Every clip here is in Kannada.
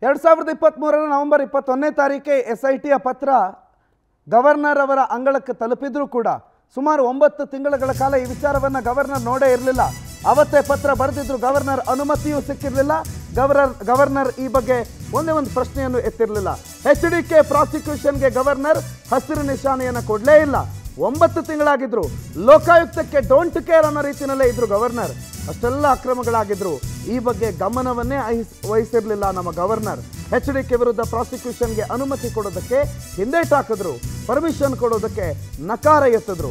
ಎರಡು ಸಾವಿರದ ಇಪ್ಪತ್ತ್ಮೂರರ ನವೆಂಬರ್ ಇಪ್ಪತ್ತೊಂದನೇ ತಾರೀಕೆ ಎಸ್ ಐ ಟಿಯ ಪತ್ರ ಗವರ್ನರ್ ಅವರ ಅಂಗಳಕ್ಕೆ ತಲುಪಿದ್ರೂ ಕೂಡ ಸುಮಾರು ಒಂಬತ್ತು ತಿಂಗಳುಗಳ ಕಾಲ ಈ ವಿಚಾರವನ್ನು ಗವರ್ನರ್ ನೋಡೇ ಇರಲಿಲ್ಲ ಅವತ್ತೇ ಪತ್ರ ಬರೆದಿದ್ರು ಗವರ್ನರ್ ಅನುಮತಿಯೂ ಸಿಕ್ಕಿರಲಿಲ್ಲ ಗವರ್ನರ್ ಗವರ್ನರ್ ಈ ಬಗ್ಗೆ ಒಂದೇ ಒಂದು ಪ್ರಶ್ನೆಯನ್ನು ಎತ್ತಿರಲಿಲ್ಲ ಎಚ್ ಡಿ ಕೆ ಪ್ರಾಸಿಕ್ಯೂಷನ್ಗೆ ಗವರ್ನರ್ ಹಸಿರು ನಿಶಾನೆಯನ್ನು ಕೊಡಲೇ ಇಲ್ಲ ಒಂಬತ್ತು ತಿಂಗಳಾಗಿದ್ರು ಲೋಕಾಯುಕ್ತಕ್ಕೆ ಡೋಂಟ್ ಕೇರ್ ಅನ್ನೋ ರೀತಿಯಲ್ಲೇ ಇದ್ರು ಗವರ್ನರ್ ಅಷ್ಟೆಲ್ಲ ಅಕ್ರಮಗಳಾಗಿದ್ರು ಈ ಬಗ್ಗೆ ಗಮನವನ್ನೇ ಅಹಿಸ್- ವಹಿಸಿರ್ಲಿಲ್ಲ ನಮ್ಮ ಗವರ್ನರ್ ಎಚ್ ಡಿ ಕೆ ವಿರುದ್ಧ ಪ್ರಾಸಿಕ್ಯೂಷನ್ಗೆ ಅನುಮತಿ ಕೊಡೋದಕ್ಕೆ ಹಿಂದೇಟ್ ಹಾಕಿದ್ರು ಪರ್ಮಿಷನ್ ಕೊಡೋದಕ್ಕೆ ನಕಾರ ಎತ್ತಿದ್ರು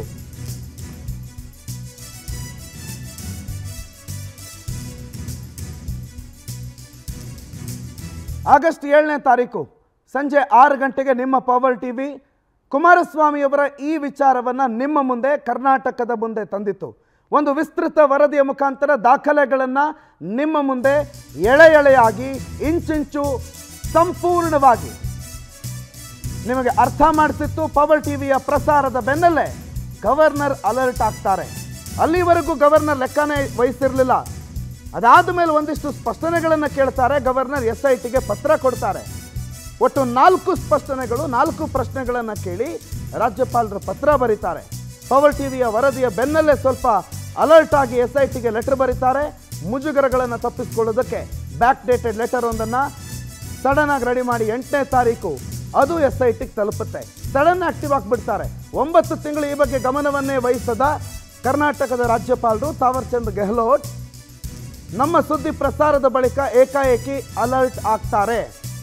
ಆಗಸ್ಟ್ ಏಳನೇ ತಾರೀಕು ಸಂಜೆ ಆರು ಗಂಟೆಗೆ ನಿಮ್ಮ ಪವರ್ ಟಿವಿ ಕುಮಾರಸ್ವಾಮಿಯವರ ಈ ವಿಚಾರವನ್ನು ನಿಮ್ಮ ಮುಂದೆ ಕರ್ನಾಟಕದ ಮುಂದೆ ತಂದಿತ್ತು ಒಂದು ವಿಸ್ತೃತ ವರದಿಯ ಮುಖಾಂತರ ದಾಖಲೆಗಳನ್ನು ನಿಮ್ಮ ಮುಂದೆ ಎಳೆ ಎಳೆಯಾಗಿ ಇಂಚಿಂಚು ಸಂಪೂರ್ಣವಾಗಿ ನಿಮಗೆ ಅರ್ಥ ಮಾಡಿಸಿತ್ತು ಪವರ್ ಟಿವಿಯ ಪ್ರಸಾರದ ಬೆನ್ನಲ್ಲೇ ಗವರ್ನರ್ ಅಲರ್ಟ್ ಆಗ್ತಾರೆ ಅಲ್ಲಿವರೆಗೂ ಗವರ್ನರ್ ಲೆಕ್ಕನೇ ವಹಿಸಿರಲಿಲ್ಲ ಅದಾದ ಮೇಲೆ ಒಂದಿಷ್ಟು ಸ್ಪಷ್ಟನೆಗಳನ್ನು ಕೇಳ್ತಾರೆ ಗವರ್ನರ್ ಎಸ್ ಐ ಟಿಗೆ ಪತ್ರ ಕೊಡ್ತಾರೆ ಒಟ್ಟು ನಾಲ್ಕು ಸ್ಪಷ್ಟನೆಗಳು ನಾಲ್ಕು ಪ್ರಶ್ನೆಗಳನ್ನು ಕೇಳಿ ರಾಜ್ಯಪಾಲರ ಪತ್ರ ಬರೀತಾರೆ ಪವರ್ ಟಿವಿಯ ವರದಿಯ ಬೆನ್ನಲ್ಲೇ ಸ್ವಲ್ಪ ಅಲರ್ಟ್ ಆಗಿ ಎಸ್ ಐ ಟಿಗೆ ಲೆಟರ್ ಬರೀತಾರೆ ಮುಜುಗರಗಳನ್ನು ತಪ್ಪಿಸ್ಕೊಳ್ಳೋದಕ್ಕೆ ಬ್ಯಾಕ್ ಡೇಟೆಡ್ ಲೆಟರ್ ಒಂದನ್ನು ಸಡನ್ ಆಗಿ ರೆಡಿ ಮಾಡಿ ಎಂಟನೇ ತಾರೀಕು ಅದು ಎಸ್ ಐ ಟಿಗೆ ತಲುಪುತ್ತೆ ಸಡನ್ ಆಕ್ಟಿವ್ ಆಗಿಬಿಡ್ತಾರೆ ಒಂಬತ್ತು ತಿಂಗಳು ಈ ಬಗ್ಗೆ ಗಮನವನ್ನೇ ವಹಿಸದ ಕರ್ನಾಟಕದ ರಾಜ್ಯಪಾಲರು ತಾವರ್ಚಂದ್ ಗೆಹ್ಲೋಟ್ ನಮ್ಮ ಸುದ್ದಿ ಪ್ರಸಾರದ ಬಳಿಕ ಏಕಾಏಕಿ ಅಲರ್ಟ್ ಆಗ್ತಾರೆ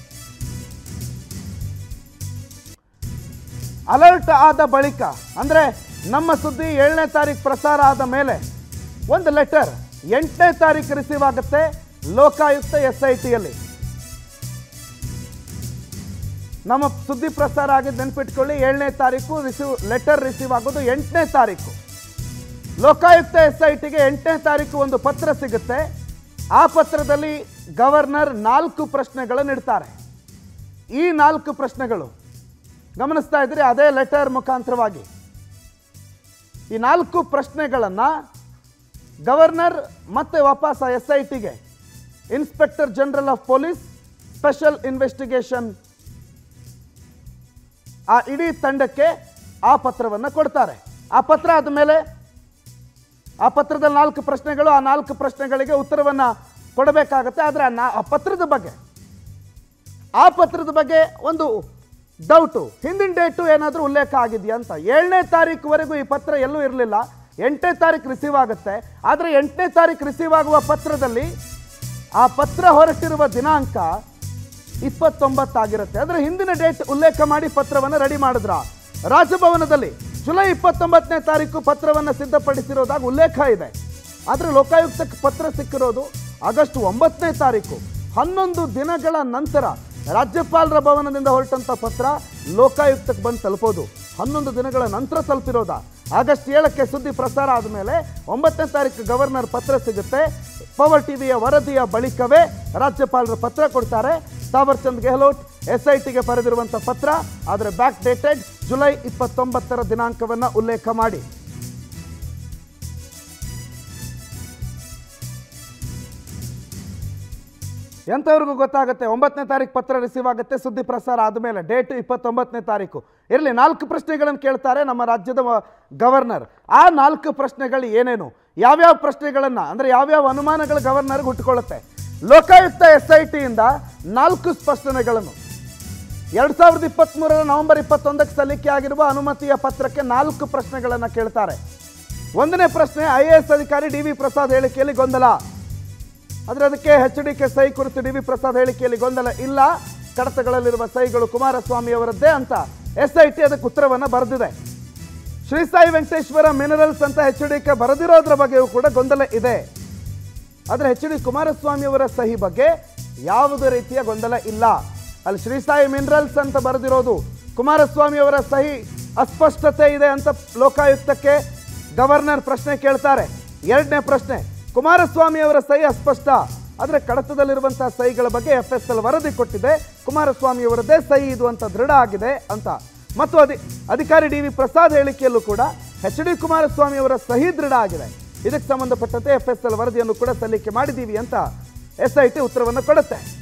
ಅಲರ್ಟ್ ಆದ ಬಳಿಕ ಅಂದ್ರೆ ನಮ್ಮ ಸುದ್ದಿ ಏಳನೇ ತಾರೀಕು ಪ್ರಸಾರ ಆದ ಮೇಲೆ ಒಂದು ಲೆಟರ್ ಎಂಟನೇ ತಾರೀಕು ರಿಸೀವ್ ಆಗುತ್ತೆ ಲೋಕಾಯುಕ್ತ ಎಸ್ ಐ ಟಿಯಲ್ಲಿ ನಮ್ಮ ಸುದ್ದಿ ಪ್ರಸಾರ ಆಗಿದ್ದು ನೆನ್ಪಿಟ್ಕೊಳ್ಳಿ ಏಳನೇ ತಾರೀಕು ರಿಸೀವ್ ಲೆಟರ್ ರಿಸೀವ್ ಆಗೋದು ಎಂಟನೇ ತಾರೀಕು ಲೋಕಾಯುಕ್ತ ಎಸ್ ಐ ಟಿಗೆ ಎಂಟನೇ ತಾರೀಕು ಒಂದು ಪತ್ರ ಸಿಗುತ್ತೆ ಆ ಪತ್ರದಲ್ಲಿ ಗವರ್ನರ್ ನಾಲ್ಕು ಪ್ರಶ್ನೆಗಳನ್ನು ಇಡ್ತಾರೆ ಈ ನಾಲ್ಕು ಪ್ರಶ್ನೆಗಳು ಗಮನಿಸ್ತಾ ಇದ್ರಿ ಅದೇ ಲೆಟರ್ ಮುಖಾಂತರವಾಗಿ ಈ ನಾಲ್ಕು ಪ್ರಶ್ನೆಗಳನ್ನು ಗವರ್ನರ್ ಮತ್ತೆ ವಾಪಸ್ ಎಸ್ ಐ ಟಿಗೆ inspector general of police special investigation ಆ ಇಡೀ ತಂಡಕ್ಕೆ ಆ ಪತ್ರವನ್ನು ಕೊಡ್ತಾರೆ ಆ ಪತ್ರ ಆದಮೇಲೆ ಆ ಪತ್ರದಲ್ಲಿ ನಾಲ್ಕು ಪ್ರಶ್ನೆಗಳು ಆ ನಾಲ್ಕು ಪ್ರಶ್ನೆಗಳಿಗೆ ಉತ್ತರವನ್ನು ಕೊಡಬೇಕಾಗತ್ತೆ ಆದರೆ ಆ ನಾ- ಆ ಪತ್ರದ ಬಗ್ಗೆ ಆ ಪತ್ರದ ಬಗ್ಗೆ ಒಂದು ಡೌಟು ಹಿಂದಿನ ಡೇಟು ಏನಾದರೂ ಉಲ್ಲೇಖ ಆಗಿದೆಯಾ ಅಂತ ಏಳನೇ ತಾರೀಕುವರೆಗೂ ಈ ಪತ್ರ ಎಲ್ಲೂ ಇರಲಿಲ್ಲ ಎಂಟನೇ ತಾರೀಕು ರಿಸೀವ್ ಆಗುತ್ತೆ ಆದರೆ ಎಂಟನೇ ತಾರೀಕು ರಿಸೀವ್ ಆಗುವ ಪತ್ರದಲ್ಲಿ ಆ ಪತ್ರ ಹೊರಟಿರುವ ದಿನಾಂಕ ಇಪ್ಪತ್ತೊಂಬತ್ತಾಗಿರುತ್ತೆ ಅಂದರೆ ಹಿಂದಿನ ಡೇಟ್ ಉಲ್ಲೇಖ ಮಾಡಿ ಪತ್ರವನ್ನು ರೆಡಿ ಮಾಡಿದ್ರ ರಾಜಭವನದಲ್ಲಿ ಜುಲೈ ಇಪ್ಪತ್ತೊಂಬತ್ತನೇ ತಾರೀಕು ಪತ್ರವನ್ನು ಸಿದ್ಧಪಡಿಸಿರೋದಾಗ ಉಲ್ಲೇಖ ಇದೆ ಆದರೆ ಲೋಕಾಯುಕ್ತಕ್ಕೆ ಪತ್ರ ಸಿಕ್ಕಿರೋದು ಆಗಸ್ಟ್ ಒಂಬತ್ತನೇ ತಾರೀಕು ಹನ್ನೊಂದು ದಿನಗಳ ನಂತರ ರಾಜ್ಯಪಾಲರ ಭವನದಿಂದ ಹೊರಟಂಥ ಪತ್ರ ಲೋಕಾಯುಕ್ತಕ್ಕೆ ಬಂದು ತಲುಪೋದು ಹನ್ನೊಂದು ದಿನಗಳ ನಂತರ ತಲುಪಿರೋದ ಆಗಸ್ಟ್ ಏಳಕ್ಕೆ ಸುದ್ದಿ ಪ್ರಸಾರ ಆದಮೇಲೆ ಒಂಬತ್ತನೇ ತಾರೀಕು ಗವರ್ನರ್ ಪತ್ರ ಸಿಗುತ್ತೆ ಪವರ್ ಟಿವಿಯ ವರದಿಯ ಬಳಿಕವೇ ರಾಜ್ಯಪಾಲರು ಪತ್ರ ಕೊಡ್ತಾರೆ ತಾವರ್ಚಂದ್ ಗೆಹ್ಲೋಟ್ ಎಸ್ ಐ ಟಿಗೆ ಬರೆದಿರುವಂಥ ಪತ್ರ ಆದರೆ ಬ್ಯಾಕ್ ಡೇಟೆಡ್ ಜುಲೈ ಇಪ್ಪತ್ತೊಂಬತ್ತರ ದಿನಾಂಕವನ್ನು ಉಲ್ಲೇಖ ಮಾಡಿ ಎಂಥವ್ರಿಗೂ ಗೊತ್ತಾಗುತ್ತೆ ಒಂಬತ್ತನೇ ತಾರೀಕು ಪತ್ರ ರಿಸೀವ್ ಆಗುತ್ತೆ ಸುದ್ದಿ ಪ್ರಸಾರ ಆದಮೇಲೆ ಡೇಟ್ ಇಪ್ಪತ್ತೊಂಬತ್ತನೇ ತಾರೀಕು ಇರಲಿ ನಾಲ್ಕು ಪ್ರಶ್ನೆಗಳನ್ನು ಕೇಳ್ತಾರೆ ನಮ್ಮ ರಾಜ್ಯದ ವ- ಗವರ್ನರ್ ಆ ನಾಲ್ಕು ಪ್ರಶ್ನೆಗಳು ಏನೇನು ಯಾವ್ಯಾವ ಪ್ರಶ್ನೆಗಳನ್ನು ಅಂದರೆ ಯಾವ್ಯಾವ ಅನುಮಾನಗಳು ಗವರ್ನರ್ಗೆ ಹುಟ್ಟುಕೊಳ್ಳುತ್ತೆ ಲೋಕಾಯುಕ್ತ ಎಸ್ ಐ ಟಿಯಿಂದ ನಾಲ್ಕು ಸ್ಪಷ್ಟನೆಗಳನ್ನು ಎರಡು ಸಾವಿರದ ಇಪ್ಪತ್ತ್ಮೂರರ ನವೆಂಬರ್ ಇಪ್ಪತ್ತೊಂದಕ್ಕೆ ಸಲ್ಲಿಕೆ ಆಗಿರುವ ಅನುಮತಿಯ ಪತ್ರಕ್ಕೆ ನಾಲ್ಕು ಪ್ರಶ್ನೆಗಳನ್ನು ಕೇಳ್ತಾರೆ ಒಂದನೇ ಪ್ರಶ್ನೆ ಐ ಎ ಎಸ್ ಅಧಿಕಾರಿ ಡಿ ವಿ ಪ್ರಸಾದ್ ಹೇಳಿಕೆಯಲ್ಲಿ ಗೊಂದಲ ಆದರೆ ಅದಕ್ಕೆ ಎಚ್ ಡಿ ಕೆ ಸಹಿ ಕುರಿತು ಡಿ ವಿ ಪ್ರಸಾದ್ ಹೇಳಿಕೆಯಲ್ಲಿ ಗೊಂದಲ ಇಲ್ಲ ಕಡತಗಳಲ್ಲಿರುವ ಸಹಿಗಳು ಕುಮಾರಸ್ವಾಮಿ ಅವರದ್ದೇ ಅಂತ ಎಸ್ ಐ ಟಿ ಅದಕ್ಕೆ ಉತ್ತರವನ್ನು ಬರೆದಿದೆ ಶ್ರೀ ಸಾಯಿ ವೆಂಕಟೇಶ್ವರ ಮಿನರಲ್ಸ್ ಅಂತ ಎಚ್ ಡಿ ಕೆ ಬರೆದಿರೋದ್ರ ಬಗ್ಗೆಯೂ ಕೂಡ ಗೊಂದಲ ಇದೆ ಆದರೆ ಎಚ್ ಡಿ ಕುಮಾರಸ್ವಾಮಿ ಅವರ ಸಹಿ ಬಗ್ಗೆ ಯಾವುದೇ ರೀತಿಯ ಗೊಂದಲ ಇಲ್ಲ ಅಲ್ಲಿ ಶ್ರೀ ಸಾಯಿ ಮಿನರಲ್ಸ್ ಅಂತ ಬರೆದಿರೋದು ಕುಮಾರಸ್ವಾಮಿ ಅವರ ಸಹಿ ಅಸ್ಪಷ್ಟತೆ ಇದೆ ಅಂತ ಲೋಕಾಯುಕ್ತಕ್ಕೆ ಗವರ್ನರ್ ಪ್ರಶ್ನೆ ಕೇಳ್ತಾರೆ ಎರಡನೇ ಪ್ರಶ್ನೆ ಕುಮಾರಸ್ವಾಮಿ ಅವರ ಸಹಿ ಅಸ್ಪಷ್ಟ ಆದರೆ ಕಡತದಲ್ಲಿರುವಂತಹ ಸಹಿಗಳ ಬಗ್ಗೆ ಎಫ್ ಎಸ್ ಎಲ್ ವರದಿ ಕೊಟ್ಟಿದೆ ಕುಮಾರಸ್ವಾಮಿ ಅವರದ್ದೇ ಸಹಿ ಇದು ಅಂತ ದೃಢ ಆಗಿದೆ ಅಂತ ಮತ್ತು ಅಧಿ ಅಧಿಕಾರಿ ಡಿ ವಿ ಪ್ರಸಾದ್ ಹೇಳಿಕೆಯಲ್ಲೂ ಕೂಡ ಎಚ್ ಡಿ ಕುಮಾರಸ್ವಾಮಿ ಅವರ ಸಹಿ ದೃಢ ಆಗಿದೆ ಇದಕ್ಕೆ ಸಂಬಂಧಪಟ್ಟಂತೆ ಎಫ್ ಎಸ್ ಎಲ್ ವರದಿಯನ್ನು ಕೂಡ ಸಲ್ಲಿಕೆ ಮಾಡಿದ್ದೀವಿ ಅಂತ ಎಸ್ ಐ ಟಿ ಉತ್ತರವನ್ನು ಕೊಡುತ್ತೆ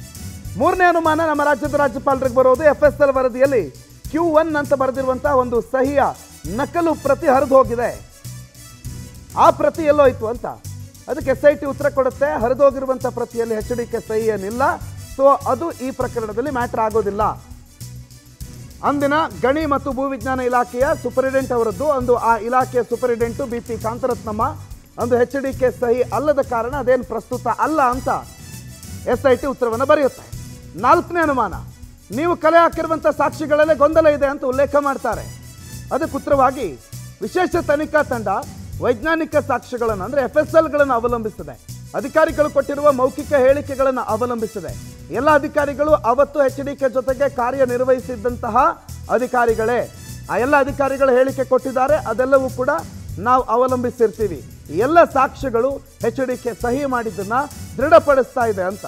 ಮೂರನೇ ಅನುಮಾನ ನಮ್ಮ ರಾಜ್ಯದ ರಾಜ್ಯಪಾಲರಿಗೆ ಬರೋದು ಎಫ್ ಎಸ್ ಎಲ್ ವರದಿಯಲ್ಲಿ ಕ್ಯೂ ಒನ್ ಅಂತ ಬರೆದಿರುವಂತಹ ಒಂದು ಸಹಿಯ ನಕಲು ಪ್ರತಿ ಹರಿದು ಹೋಗಿದೆ ಆ ಪ್ರತಿ ಎಲ್ಲೋಯ್ತು ಅಂತ ಅದಕ್ಕೆ ಎಸ್ ಐ ಟಿ ಉತ್ತರ ಕೊಡುತ್ತೆ ಹರಿದೋಗಿರುವಂಥ ಪ್ರತಿಯಲ್ಲಿ ಎಚ್ ಡಿ ಕೆ ಸಹಿ ಏನಿಲ್ಲ ಸೊ ಅದು ಈ ಪ್ರಕರಣದಲ್ಲಿ ಮ್ಯಾಟರ್ ಆಗೋದಿಲ್ಲ ಅಂದಿನ ಗಣಿ ಮತ್ತು ಭೂವಿಜ್ಞಾನ ಇಲಾಖೆಯ ಸೂಪರಿಡೆಂಟ್ ಅವರದ್ದು ಒಂದು ಆ ಇಲಾಖೆಯ ಸೂಪರಿಡೆಂಟು ಬಿ ಪಿ ಕಾಂತರತ್ನಮ್ಮ ಒಂದು ಎಚ್ ಡಿ ಕೆ ಸಹಿ ಅಲ್ಲದ ಕಾರಣ ಅದೇನು ಪ್ರಸ್ತುತ ಅಲ್ಲ ಅಂತ ಎಸ್ ಐ ಟಿ ಉತ್ತರವನ್ನು ಬರೆಯುತ್ತೆ ನಾಲ್ಕನೇ ಅನುಮಾನ ನೀವು ಕಲೆ ಹಾಕಿರುವಂಥ ಸಾಕ್ಷಿಗಳಲ್ಲೇ ಗೊಂದಲ ಇದೆ ಅಂತ ಉಲ್ಲೇಖ ಮಾಡ್ತಾರೆ ಅದಕ್ಕೆ ಉತ್ತರವಾಗಿ ವಿಶೇಷ ತನಿಖಾ ತಂಡ ವೈಜ್ಞಾನಿಕ ಸಾಕ್ಷ್ಯಗಳನ್ನು ಅಂದರೆ ಎಫ್ ಎಸ್ ಎಲ್ಗಳನ್ನು ಅವಲಂಬಿಸಿದೆ ಅಧಿಕಾರಿಗಳು ಕೊಟ್ಟಿರುವ ಮೌಖಿಕ ಹೇಳಿಕೆಗಳನ್ನು ಅವಲಂಬಿಸಿದೆ ಎಲ್ಲ ಅಧಿಕಾರಿಗಳು ಅವತ್ತು ಎಚ್ ಡಿ ಕೆ ಜೊತೆಗೆ ಕಾರ್ಯನಿರ್ವಹಿಸಿದ್ದಂತಹ ಅಧಿಕಾರಿಗಳೇ ಆ ಎಲ್ಲ ಅಧಿಕಾರಿಗಳು ಹೇಳಿಕೆ ಕೊಟ್ಟಿದ್ದಾರೆ ಅದೆಲ್ಲವೂ ಕೂಡ ನಾವು ಅವಲಂಬಿಸಿರ್ತೀವಿ ಈ ಎಲ್ಲ ಸಾಕ್ಷ್ಯಗಳು ಎಚ್ ಡಿ ಕೆ ಸಹಿ ಮಾಡಿದ್ದನ್ನ ದೃಢಪಡಿಸ್ತಾ ಇದೆ ಅಂತ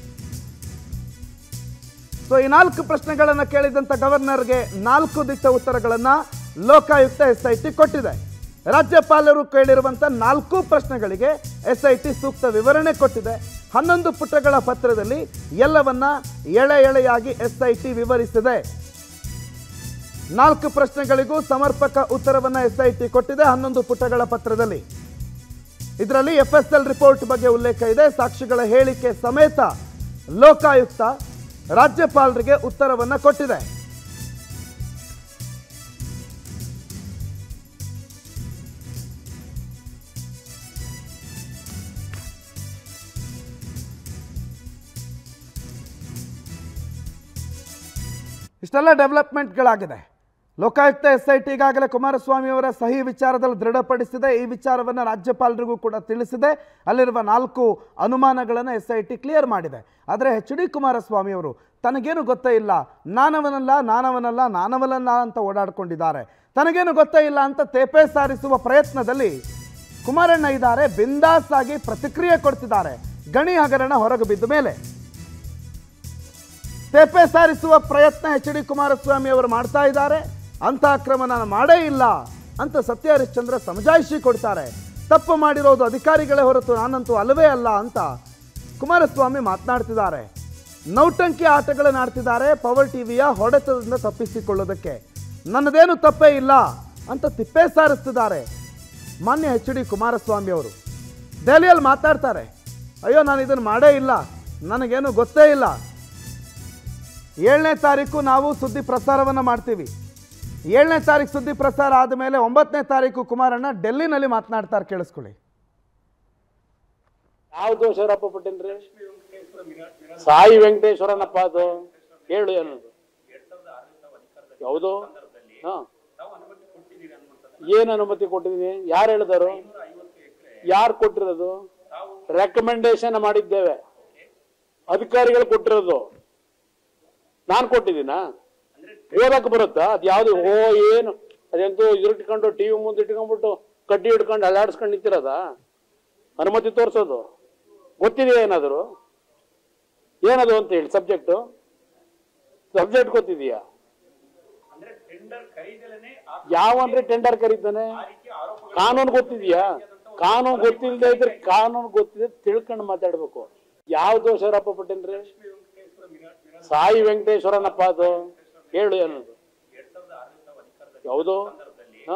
ಸೊ ಈ ನಾಲ್ಕು ಪ್ರಶ್ನೆಗಳನ್ನು ಕೇಳಿದಂತ ಗವರ್ನರ್ಗೆ ನಾಲ್ಕು ದಿಟ್ಟ ಉತ್ತರಗಳನ್ನ ಲೋಕಾಯುಕ್ತ ಎಸ್ ಐ ಟಿ ಕೊಟ್ಟಿದೆ ರಾಜ್ಯಪಾಲರು ಕೇಳಿರುವಂತ ನಾಲ್ಕು ಪ್ರಶ್ನೆಗಳಿಗೆ ಎಸ್ ಐ ಟಿ ಸೂಕ್ತ ವಿವರಣೆ ಕೊಟ್ಟಿದೆ ಹನ್ನೊಂದು ಪುಟಗಳ ಪತ್ರದಲ್ಲಿ ಎಲ್ಲವನ್ನ ಎಳೆ ಎಳೆಯಾಗಿ ಎಸ್ ಐ ಟಿ ವಿವರಿಸಿದೆ ನಾಲ್ಕು ಪ್ರಶ್ನೆಗಳಿಗೂ ಸಮರ್ಪಕ ಉತ್ತರವನ್ನ ಎಸ್ ಐ ಟಿ ಕೊಟ್ಟಿದೆ ಹನ್ನೊಂದು ಪುಟಗಳ ಪತ್ರದಲ್ಲಿ ಇದರಲ್ಲಿ ಎಫ್ ಎಸ್ ಎಲ್ ರಿಪೋರ್ಟ್ ಬಗ್ಗೆ ಉಲ್ಲೇಖ ಇದೆ ಸಾಕ್ಷಿಗಳ ಹೇಳಿಕೆ ಸಮೇತ ಲೋಕಾಯುಕ್ತ ರಾಜ್ಯಪಾಲರಿಗೆ ಉತ್ತರವನ್ನ ಕೊಟ್ಟಿದೆ ಇಷ್ಟೆಲ್ಲ ಡೆವಲಪ್ಮೆಂಟ್ಗಳಾಗಿದೆ ಲೋಕಾಯುಕ್ತ ಎಸ್ ಐ ಟಿ ಈಗಾಗಲೇ ಕುಮಾರಸ್ವಾಮಿ ಅವರ ಸಹಿ ವಿಚಾರದಲ್ಲಿ ದೃಢಪಡಿಸಿದೆ ಈ ವಿಚಾರವನ್ನು ರಾಜ್ಯಪಾಲರಿಗೂ ಕೂಡ ತಿಳಿಸಿದೆ ಅಲ್ಲಿರುವ ನಾಲ್ಕು ಅನುಮಾನಗಳನ್ನು ಎಸ್ ಐ ಟಿ ಕ್ಲಿಯರ್ ಮಾಡಿದೆ ಆದರೆ ಎಚ್ ಡಿ ಕುಮಾರಸ್ವಾಮಿ ಅವರು ತನಗೇನು ಗೊತ್ತೇ ಇಲ್ಲ ನಾನವನಲ್ಲ ನಾನವನಲ್ಲ ನಾನವನಲ್ಲ ಅಂತ ಓಡಾಡ್ಕೊಂಡಿದ್ದಾರೆ ತನಗೇನು ಗೊತ್ತೇ ಇಲ್ಲ ಅಂತ ತೇಪೆ ಸಾರಿಸುವ ಪ್ರಯತ್ನದಲ್ಲಿ ಕುಮಾರಣ್ಣ ಇದ್ದಾರೆ ಬಿಂದಾಸ್ ಆಗಿ ಪ್ರತಿಕ್ರಿಯೆ ಕೊಡ್ತಿದ್ದಾರೆ ಗಣಿ ಹಗರಣ ಹೊರಗೆ ಬಿದ್ದ ಮೇಲೆ ತೇಪೆ ಸಾರಿಸುವ ಪ್ರಯತ್ನ ಎಚ್ ಡಿ ಕುಮಾರಸ್ವಾಮಿ ಅವರು ಮಾಡ್ತಾ ಇದ್ದಾರೆ ಅಂತ ಅಕ್ರಮ ನಾನು ಮಾಡೇ ಇಲ್ಲ ಅಂತ ಸತ್ಯ ಹರಿಶ್ಚಂದ್ರ ಸಮಜಾಯಿಷಿ ಕೊಡ್ತಾರೆ ತಪ್ಪು ಮಾಡಿರೋದು ಅಧಿಕಾರಿಗಳೇ ಹೊರತು ನಾನಂತೂ ಅಲ್ಲವೇ ಅಲ್ಲ ಅಂತ ಕುಮಾರಸ್ವಾಮಿ ಮಾತನಾಡ್ತಿದ್ದಾರೆ ನೌಟಂಕಿ ಆಟಗಳನ್ನು ಆಡ್ತಿದ್ದಾರೆ ಪವರ್ ಟಿವಿಯ ಹೊಡೆತದಿಂದ ತಪ್ಪಿಸಿಕೊಳ್ಳೋದಕ್ಕೆ ನನ್ನದೇನು ತಪ್ಪೇ ಇಲ್ಲ ಅಂತ ತಿಪ್ಪೆ ಸಾರಿಸ್ತಿದ್ದಾರೆ ಮಾನ್ಯ ಎಚ್ ಡಿ ಕುಮಾರಸ್ವಾಮಿ ಅವರು ದೆಹಲಿಯಲ್ಲಿ ಮಾತಾಡ್ತಾರೆ ಅಯ್ಯೋ ನಾನು ಇದನ್ನು ಮಾಡೇ ಇಲ್ಲ ನನಗೇನು ಗೊತ್ತೇ ಇಲ್ಲ ಏಳನೇ ತಾರೀಕು ನಾವು ಸುದ್ದಿ ಪ್ರಸಾರವನ್ನು ಮಾಡ್ತೀವಿ ಏಳನೇ ತಾರೀಕು ಸುದ್ದಿ ಪ್ರಸಾರ ಆದಮೇಲೆ ಒಂಬತ್ತನೇ ತಾರೀಕು ಕುಮಾರಣ್ಣ ಡೆಲ್ಲಿನಲ್ಲಿ ಮಾತನಾಡ್ತಾರೆ ಕೇಳಿಸ್ಕೊಳ್ಳಿ ಯಾವ ದೋಷರಪ್ಪ ಪಟ್ಟೇನ್ರಿ ಸಾಯಿ ವೆಂಕಟೇಶ್ವರನಪ್ಪ ಅದು ಹೇಳು ಏನದು ಹೌದು ಹಾ ಏನ್ ಅನುಮತಿ ಕೊಟ್ಟಿದೀನಿ ಯಾರು ಹೇಳಿದಾರು ಯಾರು ಕೊಟ್ಟಿರೋದು ರೆಕಮೆಂಡೇಶನ್ ಮಾಡಿದ್ದೇವೆ ಅಧಿಕಾರಿಗಳು ಕೊಟ್ಟಿರೋದು ನಾನ್ ಕೊಟ್ಟಿದ್ದೀನಾ ಓದಕ್ ಬರುತ್ತಾ ಅದ್ ಯಾವ್ದು ಓ ಏನು ಅದೆಂತೂ ಇದಿಟ್ಕೊಂಡು ಟಿವಿ ಮುಂದೆ ಇಟ್ಕೊಂಡ್ಬಿಟ್ಟು ಕಡ್ಡಿ ಹಿಡ್ಕೊಂಡು ಅಲ್ಲಾಡಿಸ್ಕೊಂಡು ನಿಂತಿರೋದಾ ಅನುಮತಿ ತೋರಿಸೋದು ಗೊತ್ತಿದೆಯಾ ಏನಾದರೂ ಏನದು ಅಂತ ಹೇಳಿ ಸಬ್ಜೆಕ್ಟು ಸಬ್ಜೆಕ್ಟ್ ಗೊತ್ತಿದೆಯಾ ಯಾವನ್ರಿ ಟೆಂಡರ್ ಕರೀತಾನೆ ಕಾನೂನು ಗೊತ್ತಿದೆಯಾ ಕಾನೂನು ಗೊತ್ತಿಲ್ಲದೆ ಇದ್ರೆ ಕಾನೂನು ಗೊತ್ತಿದೆ ತಿಳ್ಕೊಂಡು ಮಾತಾಡ್ಬೇಕು ಯಾವ ದೋಷರಪ್ಪ ಪಟ್ಟೇನ್ರಿ ಸಾಯಿ ವೆಂಕಟೇಶ್ವರನಪ್ಪ ಅದು ಹೇಳು ಏನದು ಹೌದು ಹಾ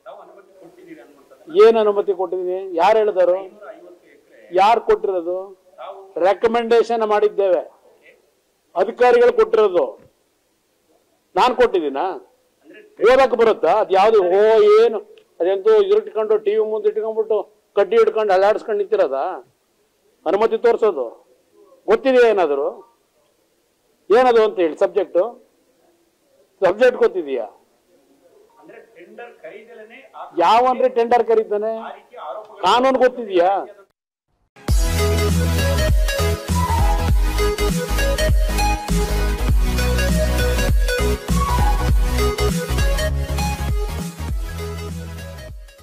ಏನ್ ಅನುಮತಿ ಕೊಟ್ಟಿದೀನಿ ಯಾರು ಹೇಳಿದಾರು ಯಾರು ಕೊಟ್ಟಿರೋದು ರೆಕಮೆಂಡೇಶನ್ ಮಾಡಿದ್ದೇವೆ ಅಧಿಕಾರಿಗಳು ಕೊಟ್ಟಿರೋದು ನಾನ್ ಕೊಟ್ಟಿದ್ದೀನಾ ಓದಕ್ ಬರುತ್ತಾ ಅದ್ ಯಾವ್ದು ಓ ಏನು ಅದೆಂತೂ ಇದಿಟ್ಕೊಂಡು ಟಿವಿ ಮುಂದೆ ಇಟ್ಕೊಂಡ್ಬಿಟ್ಟು ಕಡ್ಡಿ ಹಿಡ್ಕೊಂಡು ಅಲ್ಲಾಡಿಸ್ಕೊಂಡು ನಿಂತಿರೋದಾ ಅನುಮತಿ ತೋರಿಸೋದು ಗೊತ್ತಿದೆಯಾ ಏನಾದರೂ ಏನದು ಅಂತ ಹೇಳಿ ಸಬ್ಜೆಕ್ಟು ಸಬ್ಜೆಕ್ಟ್ ಗೊತ್ತಿದೆಯಾ ಯಾವನ್ರಿ ಟೆಂಡರ್ ಕರೀತಾನೆ ಕಾನೂನು ಗೊತ್ತಿದೆಯಾ